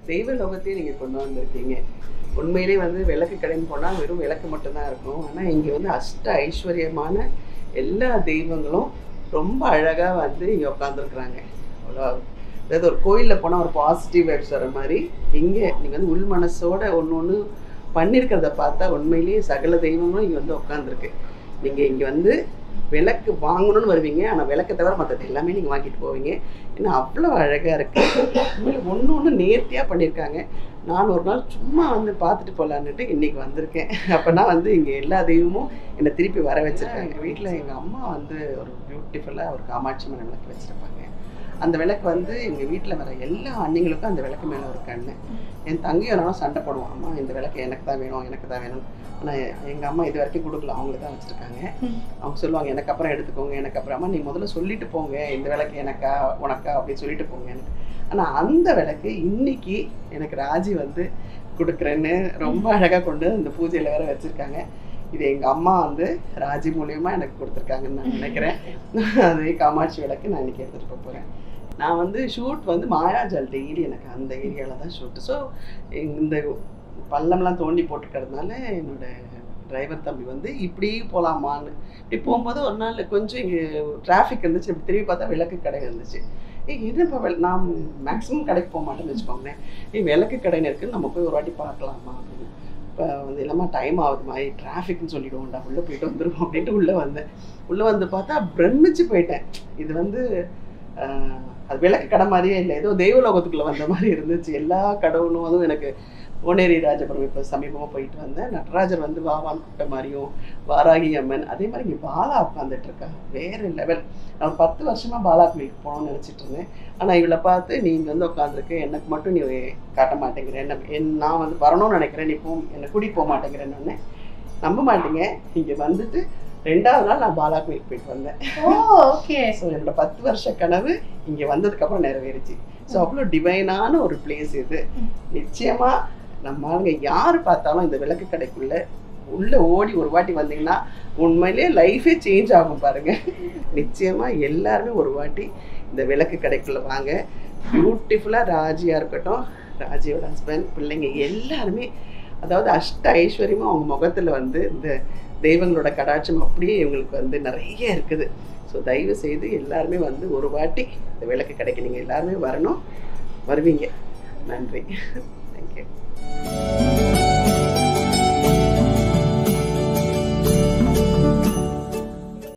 தெய்வ லோகத்தையும் நீங்கள் கொண்டு வந்திருக்கீங்க உண்மையிலே வந்து விளக்கு கடைன்னு போனால் வெறும் விளக்கு மட்டும்தான் இருக்கும் ஆனால் இங்கே வந்து அஷ்ட ஐஸ்வர்யமான எல்லா தெய்வங்களும் ரொம்ப அழகாக வந்து இங்கே உட்காந்துருக்குறாங்க அவ்வளோ அதாவது ஒரு கோயிலில் போனால் ஒரு பாசிட்டிவ் வைப்ஸ் வர மாதிரி இங்கே நீங்கள் வந்து உள் மனசோட ஒன்று ஒன்று பண்ணியிருக்கிறத பார்த்தா உண்மையிலேயே சகல தெய்வங்களும் இங்கே வந்து உட்காந்துருக்கு நீங்கள் இங்கே வந்து விளக்கு வாங்கணும்னு வருவீங்க ஆனால் விளக்கை தவிர மற்றது எல்லாமே நீங்கள் வாங்கிட்டு போவீங்க ஏன்னா அவ்வளோ அழகாக இருக்குது ஒன்று ஒன்று நேர்த்தியாக பண்ணியிருக்காங்க நான் ஒரு நாள் சும்மா வந்து பார்த்துட்டு போகலான்னுட்டு இன்றைக்கி வந்திருக்கேன் அப்போனா வந்து இங்கே எல்லா தெய்வமும் என்னை திருப்பி வர வச்சுருக்காங்க வீட்டில் எங்கள் அம்மா வந்து ஒரு பியூட்டிஃபுல்லாக ஒரு காமாட்சி மன விளக்கு வச்சுருப்பாங்க அந்த விளக்கு வந்து எங்கள் வீட்டில் வர எல்லா அண்ணிங்களுக்கும் அந்த விளக்கு மேலே ஒரு கண்ணு என் தங்கையும் நானும் சண்டை போடுவோம் அம்மா இந்த விளக்கு எனக்கு தான் வேணும் எனக்கு தான் வேணும் ஆனால் எங்கள் அம்மா இது வரைக்கும் கொடுக்கல அவங்களுக்கு தான் வச்சுருக்காங்க அவங்க சொல்லுவாங்க எனக்கு அப்புறம் எடுத்துக்கோங்க எனக்கு அப்புறமா நீ முதல்ல சொல்லிட்டு போங்க இந்த விளக்கு எனக்கா உனக்கா அப்படின்னு சொல்லிட்டு போங்க ஆனால் அந்த விளக்கு இன்னைக்கு எனக்கு ராஜி வந்து கொடுக்குறேன்னு ரொம்ப அழகாக கொண்டு இந்த பூஜையில் வேற வச்சுருக்காங்க இது எங்கள் அம்மா வந்து ராஜி மூலியமா எனக்கு கொடுத்துருக்காங்கன்னு நான் நினைக்கிறேன் அதே காமாட்சி விளக்கு நான் இன்னைக்கு எடுத்துகிட்டு போக போகிறேன் நான் வந்து ஷூட் வந்து மாயாஜால் டெய்லி எனக்கு அந்த ஏரியாவில் தான் ஷூட்டு ஸோ இந்த பள்ளம்லாம் தோண்டி போட்டுக்கிறதுனால என்னோட டிரைவர் தம்பி வந்து இப்படி போகலாமான்னு இப்படி போகும்போது ஒரு நாள் கொஞ்சம் இங்கே டிராஃபிக் இருந்துச்சு இப்படி திரும்பி பார்த்தா விளக்கு கடை இருந்துச்சு ஏய் என்னப்பா வெள் நான் மேக்ஸிமம் கடைக்கு போக மாட்டேன்னு வச்சுக்கோங்களேன் ஏய் விளக்கு கடைன்னு இருக்குன்னு நம்ம போய் ஒரு வாட்டி பார்க்கலாமா அப்படின்னு இப்போ வந்து இல்லாமல் டைம் ஆகுது மாதிரி டிராஃபிக்னு சொல்லிடுவோம்டா உள்ளே போயிட்டு வந்துடுவோம் அப்படின்ட்டு உள்ளே வந்தேன் உள்ளே வந்து பார்த்தா பிரமிச்சு போயிட்டேன் இது வந்து ஆஹ், அது விளக்கு கடை மாதிரியே இல்லை ஏதோ தெய்வலோகத்துக்குள்ளே வந்த மாதிரி இருந்துச்சு எல்லா கடவுளும் அதுவும் எனக்கு ஓனேரி ராஜபுரம் இப்போ சமீபமாக போயிட்டு வந்தேன் நடராஜர் வந்து வாவான் கூட்ட மாதிரியும் வாராகி அம்மன் அதே மாதிரி இங்கே பாலா உட்காந்துட்டு இருக்கா வேறு லெவல் நான் பத்து வருஷமா பாலா கோயிலுக்கு போகணும்னு நினச்சிட்டு இருந்தேன் ஆனால் இவளை பார்த்து நீ இங்கே வந்து உட்காந்துருக்கு எனக்கு மட்டும் நீ காட்ட மாட்டேங்கிற என்ன என் நான் வந்து வரணும்னு நினைக்கிறேன் நீ போ என்னை கூட்டிகிட்டு போக மாட்டேங்கிறேன்னு நம்ப மாட்டீங்க இங்கே வந்துட்டு ரெண்டாவது நாள் நான் பாலா கோயிலுக்கு போயிட்டு வந்தேன் ஓ ஓகே ஸோ என்னோட பத்து வருஷ கனவு இங்கே வந்ததுக்கப்புறம் நிறைவேறுச்சு ஸோ அவ்வளோ டிவைனான ஒரு பிளேஸ் இது நிச்சயமா நம்ம ஆளுங்க யார் பார்த்தாலும் இந்த விளக்கு கடைக்குள்ள உள்ள ஓடி ஒரு வாட்டி வந்தீங்கன்னா உண்மையிலே லைஃபே சேஞ்ச் ஆகும் பாருங்க நிச்சயமா எல்லாருமே ஒரு வாட்டி இந்த விளக்கு கடைக்குள்ள வாங்க பியூட்டிஃபுல்லாக ராஜியா இருக்கட்டும் ராஜியோட ஹஸ்பண்ட் பிள்ளைங்க எல்லாருமே அதாவது அஷ்ட ஐஸ்வர்யமும் அவங்க முகத்துல வந்து இந்த தெய்வங்களோட கடாட்சம் அப்படியே இவங்களுக்கு வந்து நிறைய இருக்குது ஸோ தயவு செய்து எல்லாருமே வந்து ஒரு வாட்டி இந்த விளக்கு கடைக்கு நீங்கள் எல்லாருமே வரணும் வருவீங்க நன்றி தேங்க்யூ